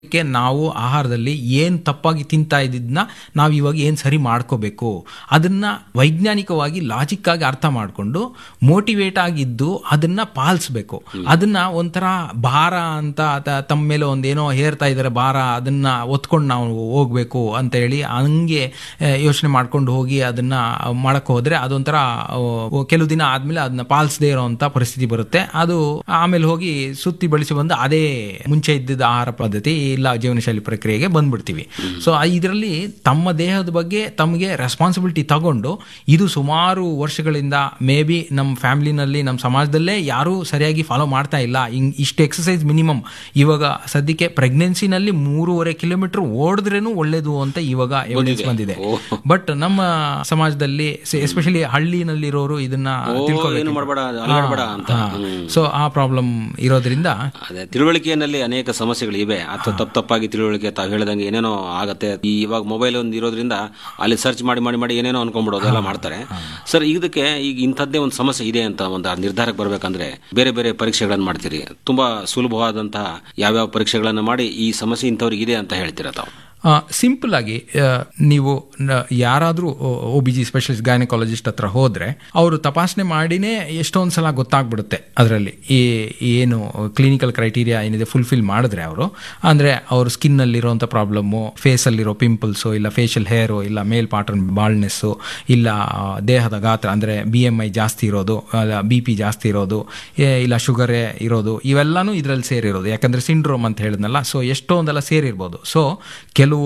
ಕ್ಕೆ ನಾವು ಆಹಾರದಲ್ಲಿ ಏನು ತಪ್ಪಾಗಿ ತಿಂತಾ ಇದ್ದಿದ್ದನ್ನ ನಾವು ಇವಾಗ ಏನು ಸರಿ ಮಾಡ್ಕೋಬೇಕು ಅದನ್ನ ವೈಜ್ಞಾನಿಕವಾಗಿ ಲಾಜಿಕ್ ಆಗಿ ಅರ್ಥ ಮಾಡಿಕೊಂಡು ಮೋಟಿವೇಟ್ ಆಗಿದ್ದು ಅದನ್ನ ಪಾಲಿಸ್ಬೇಕು ಅದನ್ನ ಒಂಥರ ಭಾರ ಅಂತ ಅಥ- ತಮ್ಮ ಮೇಲೆ ಒಂದೇನೋ ಹೇರ್ತಾ ಇದ್ದಾರೆ ಭಾರ ಅದನ್ನ ಒತ್ಕೊಂಡು ನಾವು ಹೋಗ್ಬೇಕು ಅಂತ ಹೇಳಿ ಹಂಗೆ ಯೋಚನೆ ಮಾಡ್ಕೊಂಡು ಹೋಗಿ ಅದನ್ನ ಮಾಡಕ್ ಹೋದ್ರೆ ಅದೊಂಥರ ಆ, ಕೆಲವು ದಿನ ಆದ್ಮೇಲೆ ಅದನ್ನ ಪಾಲಿಸದೇ ಇರೋಂಥ ಪರಿಸ್ಥಿತಿ ಬರುತ್ತೆ ಅದು ಆಮೇಲೆ ಹೋಗಿ ಸುತ್ತಿ ಬಳಸಿ ಬಂದು ಅದೇ ಮುಂಚೆ ಇದ್ದಿದ್ದ ಆಹಾರ ಪದ್ಧತಿ ಇಲ್ಲ ಜೀವನ ಶೈಲಿ ಪ್ರಕ್ರಿಯೆಗೆ ಬಂದ್ಬಿಡ್ತೀವಿ ಸೊ ಇದರಲ್ಲಿ ತಮ್ಮ ದೇಹದ ಬಗ್ಗೆ ತಮಗೆ ರೆಸ್ಪಾನ್ಸಿಬಿಲಿಟಿ ತಗೊಂಡು ಇದು ಸುಮಾರು ವರ್ಷಗಳಿಂದ ಮೇ ಬಿ ನಮ್ಮ ಫ್ಯಾಮಿಲಿನಲ್ಲಿ ನಮ್ಮ ಸಮಾಜದಲ್ಲೇ ಯಾರೂ ಸರಿಯಾಗಿ ಫಾಲೋ ಮಾಡ್ತಾ ಇಲ್ಲ ಹಿಂಗ್ ಇಷ್ಟು ಎಕ್ಸಸೈಸ್ ಮಿನಿಮಮ್ ಇವಾಗ ಸದ್ಯಕ್ಕೆ ಪ್ರೆಗ್ನೆನ್ಸಿನಲ್ಲಿ ಮೂರುವರೆ ಕಿಲೋಮೀಟರ್ ಓಡಿದ್ರೇನು ಒಳ್ಳೇದು ಅಂತ ಇವಾಗ ಎವಿಡೆನ್ಸ್ ಬಂದಿದೆ ಬಟ್ ನಮ್ಮ ಸಮಾಜದಲ್ಲಿ ಎಸ್ಪೆಷಲಿ ಹಳ್ಳಿನಲ್ಲಿರೋರು ಇದನ್ನ ಏನು ಮಾಡಬೇಡ ಅಲಗಾಡಬೇಡ ಅಂತ ಸೊ ಆ ಪ್ರಾಬ್ಲಮ್ ಇರೋದ್ರಿಂದ ಅದೇ ತಿಳುವಳಿಕೆಯಲ್ಲಿ ಅನೇಕ ಸಮಸ್ಯೆಗಳಿವೆ ಅಥವಾ ತಪ್ಪು ತಪ್ಪಾಗಿ ತಿಳುವಳಿಕೆ ತಾವು ಹೇಳ್ದಂಗೆ ಏನೇನೋ ಆಗತ್ತೆ ಈ ಇವಾಗ ಮೊಬೈಲ್ ಒಂದು ಇರೋದ್ರಿಂದ ಅಲ್ಲಿ ಸರ್ಚ್ ಮಾಡಿ ಮಾಡಿ ಮಾಡಿ ಏನೇನೋ ಅನ್ಕೊಂಡ್ಬಿಡೋದು ಎಲ್ಲ ಮಾಡ್ತಾರೆ ಸರ್ ಇದಕ್ಕೆ ಈಗ ಇಂಥದ್ದೇ ಒಂದು ಸಮಸ್ಯೆ ಇದೆ ಅಂತ ಒಂದು ಆ ನಿರ್ಧಾರಕ್ಕೆ ಬರ್ಬೇಕಂದ್ರೆ ಬೇರೆ ಬೇರೆ ಪರೀಕ್ಷೆಗಳನ್ನು ಮಾಡ್ತೀರಿ ತುಂಬಾ ಸುಲಭವಾದಂತಹ ಯಾವ್ಯಾವ ಪರೀಕ್ಷೆಗಳನ್ನು ಮಾಡಿ ಈ ಸಮಸ್ಯೆ ಇಂಥವ್ರಿಗೆ ಇದೆ ಅಂತ ಹೇಳ್ತೀರಾ ತಾವು ಸಿಂಪಲ್ ಆಗಿ ಆ, ನೀವು ಯಾರಾದರೂ O B G specialist gynaecologist ಹತ್ರ ಹೋದ್ರೆ ಅವರು ತಪಾಸಣೆ ಮಾಡಿನೇ ಎಷ್ಟೊಂದು ಸಲ ಗೊತ್ತಾಗ್ಬಿಡುತ್ತೆ ಅದರಲ್ಲಿ ಈ ಏನು ಕ್ಲಿನಿಕಲ್ ಕ್ರೈಟೀರಿಯಾ ಏನಿದೆ ಫುಲ್ಫಿಲ್ ಮಾಡಿದ್ರೆ ಅವರು ಅಂದರೆ ಅವ್ರ ಸ್ಕಿನ್ನಲ್ಲಿರೋಂಥ ಪ್ರಾಬ್ಲಮ್ಮು ಫೇಸಲ್ಲಿರೋ ಪಿಂಪಲ್ಸು ಇಲ್ಲ ಫೇಶಿಯಲ್ ಹೇರು ಇಲ್ಲ ಮೇಲ್ ಪಾಟರ್ನ್ ಬಾಲ್ನೆಸ್ಸು ಇಲ್ಲ ಆ, ದೇಹದ ಗಾತ್ರ ಅಂದರೆ ಬಿ ಎಮ್ ಐ ಜಾಸ್ತಿ ಇರೋದು ಬಿ ಪಿ ಜಾಸ್ತಿ ಇರೋದು ಏ- ಇಲ್ಲ ಶುಗರೇ ಇರೋದು ಇವೆಲ್ಲನೂ ಇದರಲ್ಲಿ ಸೇರಿರೋದು ಯಾಕಂದರೆ ಸಿಂಡ್ರೋಮ್ ಅಂತ ಹೇಳಿದ್ನಲ್ಲ ಸೊ ಎಷ್ಟೊಂದೆಲ್ಲ ಸೇರಿರ್ಬೋದು ಸೊ ಕೆಲವು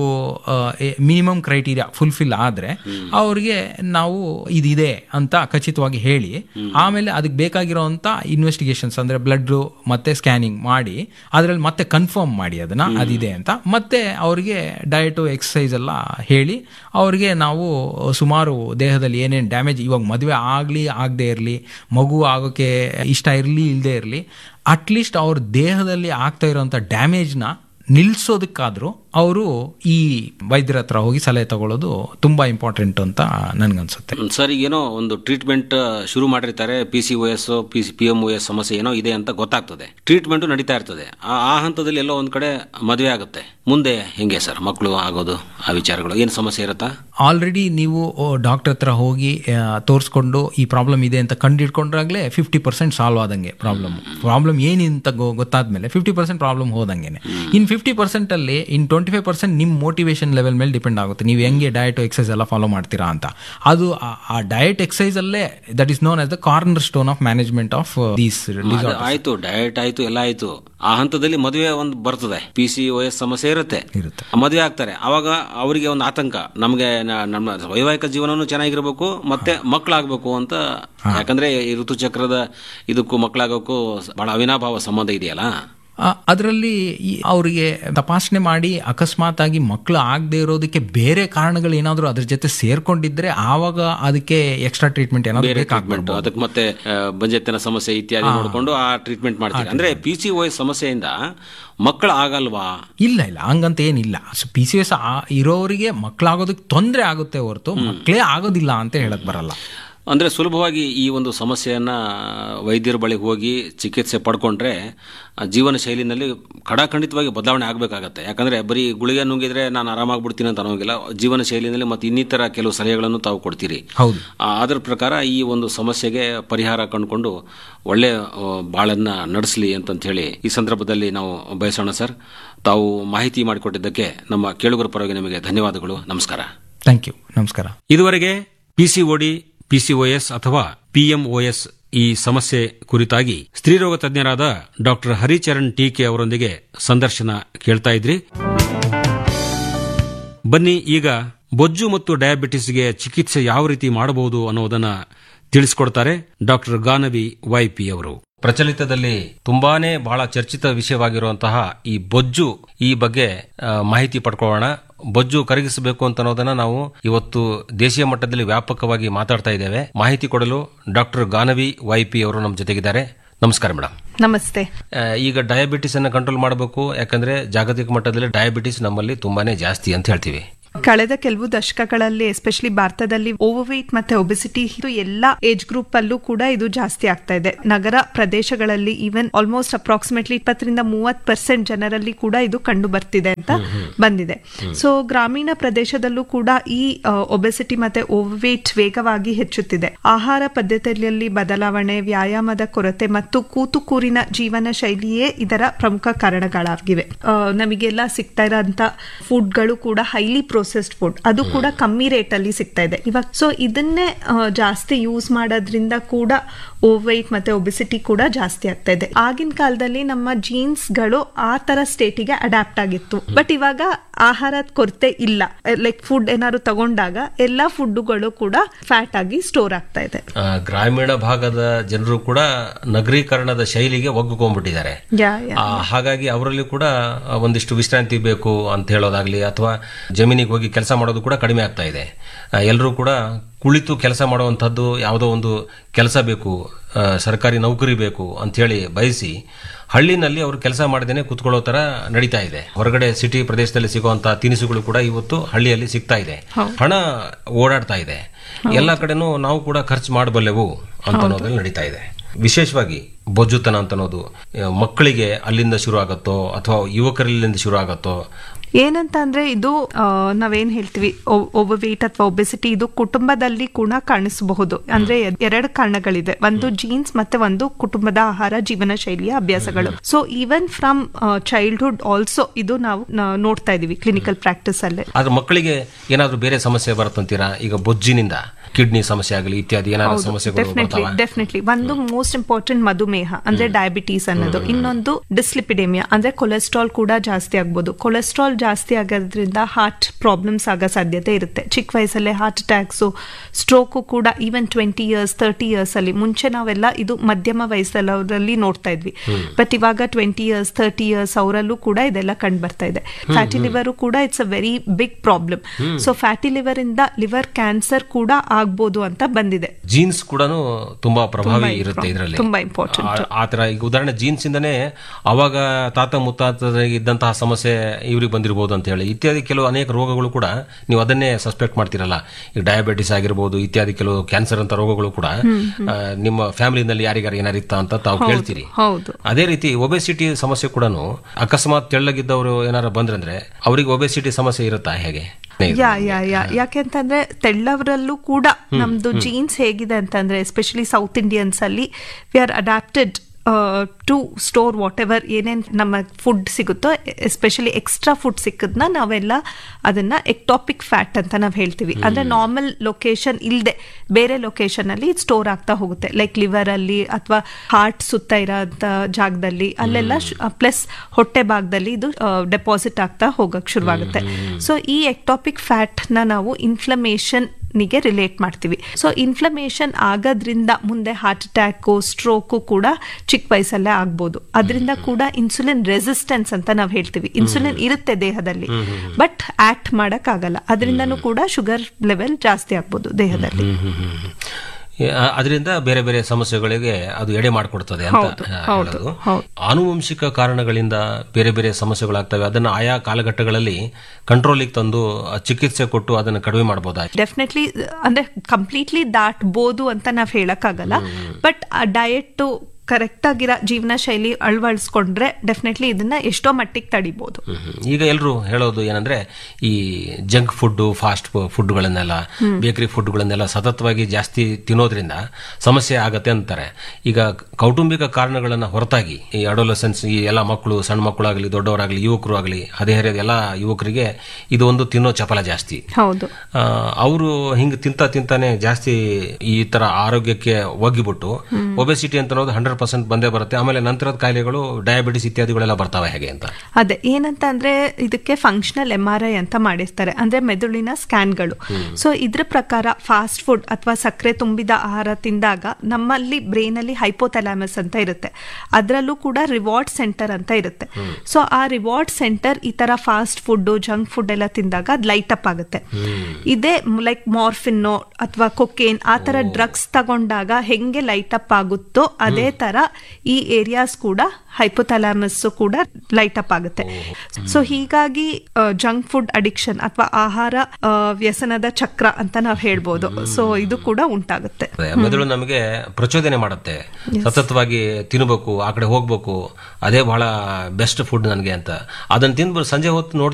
ಮಿನಿಮಮ್ ಕ್ರೈಟೀರಿಯಾ ಫುಲ್ಫಿಲ್ ಆದರೆ ಅವ್ರಿಗೆ ನಾವು ಇದಿದೆ ಅಂತ ಖಚಿತವಾಗಿ ಹೇಳಿ ಆಮೇಲೆ ಅದಕ್ಕೆ ಬೇಕಾಗಿರೋಂಥ ಇನ್ವೆಸ್ಟಿಗೇಷನ್ಸ್ ಅಂದರೆ ಬ್ಲಡ್ ಮತ್ತೆ ಸ್ಕ್ಯಾನಿಂಗ್ ಮಾಡಿ ಅದರಲ್ಲಿ ಮತ್ತೆ ಕನ್ಫರ್ಮ್ ಮಾಡಿ ಅದನ್ನ ಅದಿದೆ ಅಂತ ಮತ್ತೆ ಅವರಿಗೆ ಡಯಟು ಎಕ್ಸಸೈಸ್ ಎಲ್ಲ ಹೇಳಿ ಅವ್ರಿಗೆ ನಾವು ಸುಮಾರು ದೇಹದಲ್ಲಿ ಏನೇನು ಡ್ಯಾಮೇಜ್ ಇವಾಗ ಮದುವೆ ಆಗಲಿ ಆಗದೆ ಇರಲಿ ಮಗು ಆಗೋಕ್ಕೆ ಇಷ್ಟ ಇರಲಿ ಇಲ್ಲದೆ ಇರಲಿ ಅಟ್ಲೀಸ್ಟ್ ಅವ್ರ ದೇಹದಲ್ಲಿ ಆಗ್ತಾ ಇರೋಂಥ ಡ್ಯಾಮೇಜ್ನ ನಿಲ್ಲಿಸೋದಕ್ಕಾದರೂ ಅವರು ಈ ವೈದ್ಯರ ಹತ್ರ ಹೋಗಿ ಸಲಹೆ ತಗೊಳ್ಳೋದು ತುಂಬ ಇಂಪಾರ್ಟೆಂಟ್ ಅಂತ ನನಗನ್ಸುತ್ತೆ ಸರ್ ಏನೋ ಒಂದು ಟ್ರೀಟ್ಮೆಂಟ್ ಶುರು ಮಾಡಿರ್ತಾರೆ P C O S P C P M O S ಸಮಸ್ಯೆ ಏನೋ ಇದೆ ಅಂತ ಗೊತ್ತಾಗ್ತದೆ ಟ್ರೀಟ್ಮೆಂಟ್ ನಡೀತಾ ಇರ್ತದೆ ಆ ಆ ಹಂತದಲ್ಲಿ ಎಲ್ಲೋ ಒಂದ್ ಕಡೆ ಮದುವೆ ಆಗುತ್ತೆ ಮುಂದೆ ಹೆಂಗೆ ಸರ್ ಮಕ್ಕಳು ಆಗೋದು ಆ ವಿಚಾರಗಳು ಏನು ಸಮಸ್ಯೆ ಇರುತ್ತಾ ಆಲ್ರೆಡಿ ನೀವು ಡಾಕ್ಟರ್ ಹತ್ರ ಹೋಗಿ ತೋರಿಸ್ಕೊಂಡು ಈ ಪ್ರಾಬ್ಲಮ್ ಇದೆ ಅಂತ ಕಂಡಿಡ್ಕೊಂಡ್ರಾಗಲೇ ಫಿಫ್ಟಿ ಪರ್ಸೆಂಟ್ ಸಾಲ್ವ್ ಆದಂಗೆ ಪ್ರಾಬ್ಲಮ್ ಪ್ರಾಬ್ಲಮ್ ಏನಿಂತ ಗೊತ್ತಾದ್ಮೇಲೆ ಫಿಫ್ಟಿ ಪರ್ಸೆಂಟ್ ಪ್ರಾಬ್ಲಮ್ ಹೋದಂಗೆ ಇನ್ ಫಿಫ್ಟಿ ಪರ್ಸೆಂಟಲ್ಲಿ ಇನ್ ಟ್ವೆಂಟಿ ಫೈವ್ ಪರ್ಸೆಂಟ್ ನಿಮ್ಮ ಮೋಟಿವೇಶನ್ ಲೆವೆಲ್ ಮೇಲೆ ಡಿಪೆಂಡ್ ಆಗುತ್ತೆ ನೀವು ಹೆಂಗೆ ಡಯಟ್ ಎಕ್ಸೈಸ್ ಎಲ್ಲ ಫಾಲೋ ಮಾಡ್ತೀರಾ ಅಂತ ಅದು ಆ- ಆ ಡಯಟ್ ಎಕ್ಸೈಸ್ ಅಲ್ಲೇ that is known as the cornerstone of management of these ಅದು ಆಯ್ತು ಡಯಟ್ ಆಯ್ತು ಎಲ್ಲ ಆಯ್ತು ಆ ಹಂತದಲ್ಲಿ ಮದುವೆ ಒಂದು ಬರ್ತದೆ ಪಿ ಸಿ ಒ ಎಸ್ ಸಮಸ್ಯೆ ಇರುತ್ತೆ ಇರುತ್ತೆ ಮದುವೆ ಆಗ್ತಾರೆ ಅವಾಗ ಅವರಿಗೆ ಒಂದು ಆತಂಕ ನಮಗೆ ನ- ನಮ್ಮ ವೈವಾಹಿಕ ಜೀವನನೂ ಚೆನ್ನಾಗಿರ್ಬೇಕು ಮತ್ತೆ ಮಕ್ಕಳಾಗಬೇಕು ಅಂತ ಯಾಕಂದ್ರೆ ಈ ಋತುಚಕ್ರದ ಇದಕ್ಕೂ ಮಕ್ಕಳಾಗೋಕ್ಕೂ ಬಹಳ ಅವಿನಾಭಾವ ಸಂಬಂಧ ಇದೆಯಲ್ಲ ಅದರಲ್ಲಿ ಅವರಿಗೆ ತಪಾಸಣೆ ಮಾಡಿ ಅಕಸ್ಮಾತ್ ಆಗಿ ಮಕ್ಕಳು ಆಗದೆ ಇರೋದಕ್ಕೆ ಬೇರೆ ಕಾರಣಗಳು ಏನಾದರೂ ಅದ್ರ ಜೊತೆ ಸೇರ್ಕೊಂಡಿದ್ರೆ ಆವಾಗ ಅದಕ್ಕೆ ಎಕ್ಸ್ಟ್ರಾ ಟ್ರೀಟ್ಮೆಂಟ್ ಏನಾದರೂ ಬೇರೆ ಬೇಕಾಗ್ಬೋದು ಟ್ರೀಟ್ಮೆಂಟ್ ಅದಕ್ಕೆ ಮತ್ತೆ ಆ, ಬಂಜೆತ್ತನ ಸಮಸ್ಯೆ ಇತ್ಯಾದಿ ನೋಡಿಕೊಂಡು ಆ ಟ್ರೀಟ್ಮೆಂಟ್ ಮಾಡ್ತೀವಿ ಅಂದ್ರೆ ಪಿ ಸಿ ಒ ಎಸ್ ಸಮಸ್ಯೆಯಿಂದ ಮಕ್ಕಳು ಆಗಲ್ವಾ ಇಲ್ಲ ಇಲ್ಲ ಹಂಗಂತ ಏನಿಲ್ಲ ಪಿ ಸಿ ಎಸ್ ಇರೋರಿಗೆ ಮಕ್ಕಳಾಗೋದಕ್ಕೆ ತೊಂದರೆ ಆಗುತ್ತೆ ಹೊರತು ಮಕ್ಕಳೇ ಆಗೋದಿಲ್ಲ ಅಂತ ಹೇಳಕ್ ಬರಲ್ಲ ಅಂದ್ರೆ ಸುಲಭವಾಗಿ ಈ ಒಂದು ಸಮಸ್ಯೆಯನ್ನ ವೈದ್ಯರ ಬಳಿ ಹೋಗಿ ಚಿಕಿತ್ಸೆ ಪಡ್ಕೊಂಡ್ರೆ ಆ ಜೀವನ ಶೈಲಿನಲ್ಲಿ ಖಡಾಖಂಡಿತವಾಗಿ ಬದಲಾವಣೆ ಆಗಬೇಕಾಗತ್ತೆ ಯಾಕಂದ್ರೆ ಬರೀ ಗುಳಿಗೆ ನುಂಗಿದ್ರೆ ನಾನು ಆರಾಮಾಗ್ಬಿಡ್ತೀನಿ ಅಂತ ಅನ್ನೋಂಗಿಲ್ಲ ಜೀವನ ಶೈಲಿನಲ್ಲಿ ಮತ್ತೆ ಇನ್ನಿತರ ಕೆಲವು ಸಲಹೆಗಳನ್ನು ತಾವು ಕೊಡ್ತೀರಿ ಹೌದು ಆ, ಅದರ ಪ್ರಕಾರ ಈ ಒಂದು ಸಮಸ್ಯೆಗೆ ಪರಿಹಾರ ಕಂಡುಕೊಂಡು ಒಳ್ಳೆ ಆ, ಬಾಳನ್ನ ನಡೆಸಲಿ ಅಂತಂತ ಹೇಳಿ ಈ ಸಂದರ್ಭದಲ್ಲಿ ನಾವು ಬಯಸೋಣ ಸರ್ ತಾವು ಮಾಹಿತಿ ಮಾಡಿಕೊಟ್ಟಿದ್ದಕ್ಕೆ ನಮ್ಮ ಕೇಳುಗರ ಪರವಾಗಿ ನಿಮಗೆ ಧನ್ಯವಾದಗಳು ನಮಸ್ಕಾರ ಥ್ಯಾಂಕ್ ಯು ನಮಸ್ಕಾರ ಇದುವರೆಗೆ ಪಿಸಿಒಡಿ ಪಿಸಿಒಎಸ್ ಅಥವಾ ಪಿಎಂಒಎಸ್ ಈ ಸಮಸ್ಯೆ ಕುರಿತಾಗಿ ಸ್ತ್ರೀರೋಗ ತಜ್ಞರಾದ ಡಾಕ್ಟರ್ ಹರಿಚರಣ್ ಟೀಕೆ ಅವರೊಂದಿಗೆ ಸಂದರ್ಶನ ಕೇಳ್ತಾ ಇದ್ರಿ ಬನ್ನಿ ಈಗ ಬೊಜ್ಜು ಮತ್ತು ಡಯಾಬಿಟಿಸ್ಗೆ ಚಿಕಿತ್ಸೆ ಯಾವ ರೀತಿ ಮಾಡಬಹುದು ಅನ್ನೋದನ್ನ ತಿಳಿಸಿಕೊಡ್ತಾರೆ ಡಾಕ್ಟರ್ ಗಾನವಿ ವೈಪಿ ಅವರು ಪ್ರಚಲಿತದಲ್ಲಿ ತುಂಬಾನೇ ಬಹಳ ಚರ್ಚಿತ ವಿಷಯವಾಗಿರುವಂತಹ ಈ ಬೊಜ್ಜು ಈ ಬಗ್ಗೆ ಆ, ಮಾಹಿತಿ ಪಡ್ಕೊಳ್ಳೋಣ ಬೊಜ್ಜು ಕರಗಿಸಬೇಕು ಅಂತ ಅನ್ನೋದನ್ನ ನಾವು ಇವತ್ತು ದೇಶೀಯ ಮಟ್ಟದಲ್ಲಿ ವ್ಯಾಪಕವಾಗಿ ಮಾತಾಡ್ತಾ ಇದ್ದೇವೆ ಮಾಹಿತಿ ಕೊಡಲು ಡಾಕ್ಟರ್ ಗಾನವಿ ವೈಪಿ ಅವರು ನಮ್ಮ ಜೊತೆಗಿದ್ದಾರೆ ನಮಸ್ಕಾರ ಮೇಡಮ್ ನಮಸ್ತೆ ಆ, ಈಗ ಡಯಾಬಿಟಿಸ್ ಅನ್ನ ಕಂಟ್ರೋಲ್ ಮಾಡಬೇಕು ಯಾಕಂದ್ರೆ ಜಾಗತಿಕ ಮಟ್ಟದಲ್ಲಿ ಡಯಾಬಿಟಿಸ್ ನಮ್ಮಲ್ಲಿ ತುಂಬಾನೇ ಜಾಸ್ತಿ ಅಂತ ಹೇಳ್ತೀವಿ ಕಳೆದ ಕೆಲವು ದಶಕಗಳಲ್ಲಿ ಎಸ್ಪೆಷಲಿ ಭಾರತದಲ್ಲಿ ಓವರ್ ವೇಟ್ ಮತ್ತೆ ಒಬಿಸಿಟಿ ಇದು ಎಲ್ಲಾ ಏಜ್ ಗ್ರೂಪ್ ಅಲ್ಲೂ ಕೂಡ ಇದು ಜಾಸ್ತಿ ಆಗ್ತಾ ಇದೆ ನಗರ ಪ್ರದೇಶಗಳಲ್ಲಿ ಈವನ್ ಆಲ್ಮೋಸ್ಟ್ ಅಪ್ರಾಕ್ಸಿಮೇಟ್ಲಿ ಇಪ್ಪತ್ತರಿಂದ ಮೂವತ್ ಪರ್ಸೆಂಟ್ ಜನರಲ್ಲಿ ಕೂಡ ಇದು ಕಂಡು ಬರ್ತಿದೆ ಅಂತ ಬಂದಿದೆ ಸೊ ಗ್ರಾಮೀಣ ಪ್ರದೇಶದಲ್ಲೂ ಕೂಡ ಈ ಒಬೆಸಿಟಿ ಮತ್ತೆ ಓವರ್ ವೇಟ್ ವೇಗವಾಗಿ ಹೆಚ್ಚುತ್ತಿದೆ ಆಹಾರ ಪದ್ಧತಿಯಲ್ಲಿ ಬದಲಾವಣೆ ವ್ಯಾಯಾಮದ ಕೊರತೆ ಮತ್ತು ಕೂತು ಕೂರಿನ ಜೀವನ ಶೈಲಿಯೇ ಇದರ ಪ್ರಮುಖ ಕಾರಣಗಳಾಗಿವೆ ಆ, ನಮಗೆಲ್ಲ ಸಿಗ್ತಾ ಇರೋಂತ ಫುಡ್ಗಳು ಕೂಡ ಹೈಲಿ ಪ್ರೊಸೆಸ್ಡ್ ಫುಡ್ ಅದು ಕೂಡ ಕಮ್ಮಿ ರೇಟ್ ಅಲ್ಲಿ ಸಿಗ್ತಾ ಇದೆ ಇವಾಗ ಸೊ ಇದನ್ನೇ ಆ, ಜಾಸ್ತಿ ಯೂಸ್ ಮಾಡೋದ್ರಿಂದ ಕೂಡ ಓವರ್ weight ಮತ್ತೆ ಒಬಿಸಿಟಿ ಕೂಡ ಜಾಸ್ತಿ ಆಗ್ತಾ ಇದೆ ಆಗಿನ ಕಾಲದಲ್ಲಿ ನಮ್ಮ ಜೀನ್ಸ್ ಗಳು ಆ ತರ ಸ್ಟೇಟಿಗೆ ಅಡ್ಯಾಪ್ಟ್ ಆಗಿತ್ತು ಬಟ್ ಇವಾಗ ಆಹಾರದ ಕೊರತೆ ಇಲ್ಲ ಲೈಕ್ ಫುಡ್ ಏನಾದ್ರು ತಗೊಂಡಾಗ ಎಲ್ಲಾ ಫುಡ್ಗಳು ಕೂಡ ಫ್ಯಾಟ್ ಆಗಿ ಸ್ಟೋರ್ ಆಗ್ತಾ ಇದೆ ಆ, ಗ್ರಾಮೀಣ ಭಾಗದ ಜನರು ಕೂಡ ನಗರೀಕರಣದ ಶೈಲಿಗೆ ಒಗ್ಗಿಕೊಂಡ್ಬಿಟ್ಟಿದ್ದಾರೆ ಯಾ ಯಾ ಆ, ಹಾಗಾಗಿ ಅವರಲ್ಲಿ ಕೂಡ ಒಂದಿಷ್ಟು ವಿಶ್ರಾಂತಿ ಬೇಕು ಅಂತ ಹೇಳೋದಾಗ್ಲಿ ಅಥವಾ ಜಮೀನಿಗೆ ಹೋಗಿ ಕೆಲಸ ಮಾಡೋದು ಕೂಡ ಕಡಿಮೆ ಆಗ್ತಾ ಇದೆ ಎಲ್ಲರೂ ಕೂಡ ಕುಳಿತು ಕೆಲಸ ಮಾಡುವಂಥದ್ದು ಯಾವುದೋ ಒಂದು ಕೆಲಸ ಬೇಕು ಆ, ಸರ್ಕಾರಿ ನೌಕರಿ ಬೇಕು ಅಂತ ಹೇಳಿ ಬಯಸಿ ಹಳ್ಳಿನಲ್ಲಿ ಅವರು ಕೆಲಸ ಮಾಡದೇನೆ ಕುತ್ಕೊಳ್ಳೋ ತರ ನಡೀತಾ ಇದೆ ಹೊರಗಡೆ ಸಿಟಿ ಪ್ರದೇಶದಲ್ಲಿ ಸಿಗುವಂತಹ ತಿನಿಸುಗಳು ಕೂಡ ಇವತ್ತು ಹಳ್ಳಿಯಲ್ಲಿ ಸಿಗ್ತಾ ಇದೆ ಹಣ ಓಡಾಡ್ತಾ ಇದೆ ಎಲ್ಲ ಕಡೆನೂ ನಾವು ಕೂಡ ಖರ್ಚು ಮಾಡಬಲ್ಲೆವು ಅಂತ ಅನ್ನೋದ್ರಲ್ಲಿ ನಡೀತಾ ಇದೆ ವಿಶೇಷವಾಗಿ ಬೊಜ್ಜುತನ ಅಂತ ಅನ್ನೋದು ಆ, ಮಕ್ಕಳಿಗೆ ಅಲ್ಲಿಂದ ಶುರು ಆಗತ್ತೋ ಅಥವಾ ಯುವಕರಲ್ಲಿಂದ ಶುರು ಆಗತ್ತೋ ಏನಂತ ಅಂದ್ರೆ ಇದು ಆ, ನಾವೇನ್ ಹೇಳ್ತೀವಿ ಓವರ್ ವೇಟ್ ಅಥವಾ ಒಬೆಸಿಟಿ ಇದು ಕುಟುಂಬದಲ್ಲಿ ಕೂಡ ಕಾಣಿಸಬಹುದು ಅಂದ್ರೆ ಎ- ಎರಡು ಕಾರಣಗಳಿದೆ ಒಂದು ಜೀನ್ಸ್ ಮತ್ತೆ ಒಂದು ಕುಟುಂಬದ ಆಹಾರ ಜೀವನ ಶೈಲಿಯ ಅಭ್ಯಾಸಗಳು so even from childhood also ಇದು ನಾವು ನ- ನೋಡ್ತಾ ಇದೀವಿ ಕ್ಲಿನಿಕಲ್ ಪ್ರಾಕ್ಟೀಸ್ ಅಲ್ಲೇ ಆದ್ರೆ ಮಕ್ಕಳಿಗೆ ಏನಾದ್ರೂ ಬೇರೆ ಸಮಸ್ಯೆ ಬರುತ್ತಂತೀರಾ ಈಗ ಬೊಜ್ಜಿನಿಂದ ಕಿಡ್ನಿ ಸಮಸ್ಯೆ ಆಗಲಿ ಇತ್ಯಾದಿ ಏನಾದ್ರು ಸಮಸ್ಯೆಗಳು ಡೆಫಿನೆಟ್ಲಿ ಬರ್ತಾವ ಡೆಫಿನೆಟ್ಲಿ ಒಂದು ಮೋಸ್ಟ್ ಇಂಪಾರ್ಟೆಂಟ್ ಮಧುಮೇಹ ಅಂದ್ರೆ ಡಯಾಬಿಟೀಸ್ ಅನ್ನೋದು ಇನ್ನೊಂದು ಡಿಸ್ಲಿಪಿಡೇಮಿಯಾ ಅಂದ್ರೆ ಕೊಲೆಸ್ಟ್ರಾಲ್ ಕೂಡ ಜಾಸ್ತಿ ಆಗ್ಬೋದು ಕೊಲೆಸ್ಟ್ರಾಲ್ ಜಾಸ್ತಿ ಆಗೋದ್ರಿಂದ ಹಾರ್ಟ್ ಪ್ರಾಬ್ಲಮ್ಸ್ ಆಗೋ ಸಾಧ್ಯತೆ ಇರುತ್ತೆ ಚಿಕ್ಕ ವಯಸ್ಸಲ್ಲೇ ಹಾರ್ಟ್ ಅಟ್ಯಾಕ್ಸು ಸ್ಟ್ರೋಕು ಕೂಡ even twenty years thirty years ಅಲ್ಲಿ ಮುಂಚೆ ನಾವೆಲ್ಲ ಇದು ಮಧ್ಯಮ ವಯಸ್ಸಲ್ಲಿ ನೋಡ್ತಾ ಇದ್ವಿ ಬಟ್ ಇವಾಗ ಟ್ವೆಂಟಿ ಇಯರ್ಸ್ ತರ್ಟಿ ಇಯರ್ಸ್ ಅವರಲ್ಲೂ ಕೂಡ ಇದೆಲ್ಲ ಕಂಡು ಬರ್ತಾ ಇದೆ ಫ್ಯಾಟಿ ಲಿವರ್ ಕೂಡ it's a very big problem so fatty liver ಇಂದ ಲಿವರ್ ಕ್ಯಾನ್ಸರ್ ಕೂಡ ಆಗ್ಬೋದು ಅಂತ ಬಂದಿದೆ ಜೀನ್ಸ್ ಕೂಡ ತುಂಬಾ ಪ್ರಭಾವಿ ಇರುತ್ತೆ ಇದರಲ್ಲಿ ತುಂಬಾ important. ಆತರ ಈಗ ಉದಾಹರಣೆ ಜೀನ್ಸ್ ಇಂದನೇ ಅವಾಗ ತಾತ ಮುತ್ತಾತರಿಗೆ ಇದ್ದಂತಹ ಸಮಸ್ಯೆ ಇವ್ರಿಗೆ ಬಂದಿರಬಹುದು ಅಂತ ಹೇಳಿ ಇತ್ಯಾದಿ ಕೆಲವು ಅನೇಕ ರೋಗಗಳು ಕೂಡ ನೀವು ಅದನ್ನೇ ಸಸ್ಪೆಕ್ಟ್ ಮಾಡ್ತಿರಲ್ಲ ಈಗ ಡಯಾಬಿಟಿಸ್ ಆಗಿರ್ಬೋದು ಇತ್ಯಾದಿ ಕೆಲವು ಕ್ಯಾನ್ಸರ್ ಅಂತ ರೋಗಗಳು ಕೂಡ ಆ, ನಿಮ್ಮ ಫ್ಯಾಮಿಲಿನಲ್ಲಿ ಯಾರಿಗಾರ ಏನಾರು ಇತ್ತ ಅಂತ ತಾವು ಕೇಳ್ತೀರಿ ಹೌದು ಅದೇ ರೀತಿ ಒಬೆಸಿಟಿ ಸಮಸ್ಯೆ ಕೂಡ ಅಕಸ್ಮಾತ್ ತೆಳ್ಳಗಿದ್ದವರು ಏನಾರ ಬಂದ್ರಂದ್ರೆ ಅವರಿಗೆ ಒಬೆಸಿಟಿ ಸಮಸ್ಯೆ ಇರುತ್ತಾ ಹೇಗೆ ಯಾ ಯಾ ಯಾ ಯಾಕೆಂತಂದ್ರೆ ತೆಳ್ಳವರಲ್ಲೂ ಕೂಡ ನಮ್ದು ಜೀನ್ಸ್ ಹೇಗಿದೆ ಅಂತಂದ್ರೆ ಎಸ್ಪೆಷಲಿ ಸೌತ್ ಇಂಡಿಯನ್ಸ್ ಅಲ್ಲಿ we are adapted to store what ever ಏನೇನ್ ನಮ್ಮ ಫುಡ್ ಸಿಗುತ್ತೋ ಎಸ್ಪೆಷಲಿ ಎಕ್ಸ್ಟ್ರಾ ಫುಡ್ ಸಿಕ್ಕದ್ನ ನಾವೆಲ್ಲ ಅದನ್ನ ಎಕ್ಟಾಪಿಕ್ ಫ್ಯಾಟ್ ಅಂತ ನಾವು ಹೇಳ್ತೀವಿ ಅಂದ್ರೆ ನಾರ್ಮಲ್ ಲೊಕೇಶನ್ ಇಲ್ಲದೆ ಬೇರೆ ಲೊಕೇಶನ್ ಅಲ್ಲಿ ಸ್ಟೋರ್ ಆಗ್ತಾ ಹೋಗುತ್ತೆ ಲೈಕ್ ಲಿವರ್ ಅಲ್ಲಿ ಅಥವಾ ಹಾರ್ಟ್ ಸುತ್ತ ಇರೋಂಥ ಜಾಗದಲ್ಲಿ ಅಲ್ಲೆಲ್ಲ ಪ್ಲಸ್ ಹೊಟ್ಟೆ ಭಾಗದಲ್ಲಿ ಇದು ಡೆಪಾಸಿಟ್ ಆಗ್ತಾ ಹೋಗಕ್ ಶುರುವಾಗುತ್ತೆ ಸೊ ಈ ಎಕ್ಟಾಪಿಕ್ ಫ್ಯಾಟ್ ನ ನಾವು ಇನ್ಫ್ಲಮೇಷನ್ ನಿಗೆ ರಿಲೇಟ್ ಮಾಡ್ತೀವಿ ಸೊ ಇನ್ಫ್ಲಮೇಷನ್ ಆಗೋದ್ರಿಂದ ಮುಂದೆ ಹಾರ್ಟ್ ಅಟ್ಯಾಕು ಸ್ಟ್ರೋಕು ಕೂಡ ಚಿಕ್ಕ ವಯಸ್ಸಲ್ಲೇ ಆಗ್ಬೋದು ಅದರಿಂದ ಕೂಡ ಇನ್ಸುಲಿನ್ ರೆಸಿಸ್ಟೆನ್ಸ್ ಅಂತ ನಾವು ಹೇಳ್ತೀವಿ ಇನ್ಸುಲಿನ್ ಇರುತ್ತೆ ದೇಹದಲ್ಲಿ ಬಟ್ ಆಕ್ಟ್ ಮಾಡಕ್ ಆಗಲ್ಲ ಅದರಿಂದನೂ ಕೂಡ ಶುಗರ್ ಲೆವೆಲ್ ಜಾಸ್ತಿ ಆಗ್ಬೋದು ದೇಹದಲ್ಲಿ ಅದರಿಂದ ಬೇರೆ ಬೇರೆ ಸಮಸ್ಯೆಗಳಿಗೆ ಅದು ಎಡೆ ಮಾಡಿಕೊಡ್ತದೆ ಅಂತ ಹೌದು, ಆ, ಹೌದು, ಹೇಳೋದು ಹೌದು. ಆನುವಂಶಿಕ ಕಾರಣಗಳಿಂದ ಬೇರೆ ಬೇರೆ ಸಮಸ್ಯೆಗಳಾಗ್ತವೆ ಅದನ್ನ ಆಯಾ ಕಾಲಘಟ್ಟಗಳಲ್ಲಿ ಕಂಟ್ರೋಲಿಗೆ ತಂದು ಆ, ಚಿಕಿತ್ಸೆ ಕೊಟ್ಟು ಅದನ್ನು ಕಡಿಮೆ ಮಾಡಬಹುದಾ ಡೆಫಿನೆಟ್ಲಿ ಅಂದ್ರೆ ಕಂಪ್ಲೀಟ್ಲಿ ದಾಟ್ಬೋದು ಅಂತ ನಾವ್ ಹೇಳಕ್ಕಾಗಲ್ಲ ಬಟ್ ಆ ಡಯಟ್ ಕರೆಕ್ಟ್ ಆಗಿರೋ ಜೀವನ ಶೈಲಿ ಅಳವಡಿಸ್ಕೊಂಡ್ರೆ ಡೆಫಿನೆಟ್ಲಿ ಇದನ್ನ ಎಷ್ಟೋ ಮಟ್ಟಿಗೆ ತಡಿಬಹುದು ಈಗ ಎಲ್ಲರೂ ಹೇಳೋದು ಏನಂದ್ರೆ ಈ ಜಂಕ್ ಫುಡ್ ಫಾಸ್ಟ್ ಫುಡ್ಗಳನ್ನೆಲ್ಲ ಬೇಕರಿ ಫುಡ್ಗಳನ್ನೆಲ್ಲ ಸತತವಾಗಿ ಜಾಸ್ತಿ ತಿನ್ನೋದ್ರಿಂದ ಸಮಸ್ಯೆ ಆಗತ್ತೆ ಅಂತಾರೆ ಈಗ ಕೌಟುಂಬಿಕ ಕಾರಣಗಳನ್ನ ಹೊರತಾಗಿ ಈ ಅಡೋಲಸೆನ್ಸ್ ಈ ಎಲ್ಲ ಮಕ್ಕಳು ಸಣ್ಣ ಮಕ್ಕಳಾಗಲಿ ದೊಡ್ಡವರಾಗಲಿ ಯುವಕರು ಆಗಲಿ ಹದಿಹರೆಯದ ಎಲ್ಲ ಯುವಕರಿಗೆ ಇದು ಒಂದು ತಿನ್ನೋ ಚಪಲ ಜಾಸ್ತಿ ಹೌದು ಅವರು ಹಿಂಗ್ ತಿಂತ ತಿಂತಾನೆ ಜಾಸ್ತಿ ಈ ತರ ಆರೋಗ್ಯಕ್ಕೆ ಒಗ್ಗಿಬಿಟ್ಟು ಒಬೆಸಿಟಿ ಅಂತ ಅನ್ನೋದು ಹಂಡ್ರೆಡ್ ಪರ್ಸೆಂಟ್ ಬಂದೇ ಬರುತ್ತೆ ಆಮೇಲೆ ನಂತರದ ಕಾಯಿಲೆಗಳು ಡಯಾಬಿಟಿಸ್ ಇತ್ಯಾದಿಗಳೆಲ್ಲ ಬರ್ತಾವೆ ಹೇಗೆ ಅಂತ ಅದೇ ಏನಂತ ಅಂದ್ರೆ ಇದಕ್ಕೆ ಫಂಕ್ಷನಲ್ ಎಂ ಆರ್ ಐ ಅಂತ ಮಾಡಿರ್ತಾರೆ ಅಂದ್ರೆ ಮೆದುಳಿನ ಸ್ಕ್ಯಾನ್ಗಳು ಸೊ ಇದ್ರ ಪ್ರಕಾರ ಫಾಸ್ಟ್ ಫುಡ್ ಅಥವಾ ಸಕ್ಕರೆ ತುಂಬಿದ ಆಹಾರ ತಿಂದಾಗ ನಮ್ಮಲ್ಲಿ ಬ್ರೈನ್ ಅಲ್ಲಿ ಹೈಪೋಥೆಲಾಮಸ್ ಅಂತ ಇರುತ್ತೆ ಅದರಲ್ಲೂ ಕೂಡ ರಿವಾರ್ಡ್ ಸೆಂಟರ್ ಅಂತ ಇರುತ್ತೆ ಸೊ ಆ ರಿವಾರ್ಡ್ ಸೆಂಟರ್ ಈ ತರ ಫಾಸ್ಟ್ ಫುಡ್ ಜಂಕ್ ಫುಡ್ ಎಲ್ಲ ತಿಂದಾಗ ಅದು ಲೈಟ್ ಅಪ್ ಆಗುತ್ತೆ ಇದೇ ಲೈಕ್ ಮಾರ್ಫಿನ್ನೋ ಅಥವಾ ಕೊಕೇನ್ ಆ ತರ ಡ್ರಗ್ಸ್ ತಗೊಂಡಾಗ ಹೆಂಗೆ ಲೈಟ್ ಅಪ್ ಆಗುತ್ತೋ ಅದೇ ತರ ನಂತರ ಈ ಏರಿಯಾಸ್ ಕೂಡ ಹೈಪೋಥಲಾಮಸ್ ಕೂಡ ಲೈಟ್ ಅಪ್ ಆಗುತ್ತೆ ಸೊ ಹೀಗಾಗಿ ಜಂಕ್ ಫುಡ್ ಅಡಿಕ್ಷನ್ ಅಥವಾ ಆಹಾರ ಆ, ವ್ಯಸನದ ಚಕ್ರ ಅಂತ ನಾವು ಹೇಳ್ಬೋದು ಸೊ ಇದು ಕೂಡ ಉಂಟಾಗುತ್ತೆ ಮೆದುಳು ನಮಗೆ ಪ್ರಚೋದನೆ ಮಾಡುತ್ತೆ ಸತತವಾಗಿ ತಿನ್ಬೇಕು ಆ ಕಡೆ ಹೋಗ್ಬೇಕು ಅದೇ ಬಹಳ ಬೆಸ್ಟ್ ಫುಡ್ ನನಗೆ ಅಂತ ಅದನ್ನ ತಿಂದ್ಬಿಟ್ಟು ಸಂಜೆ ಹೊತ್ತು ನೋಡ್ತಾ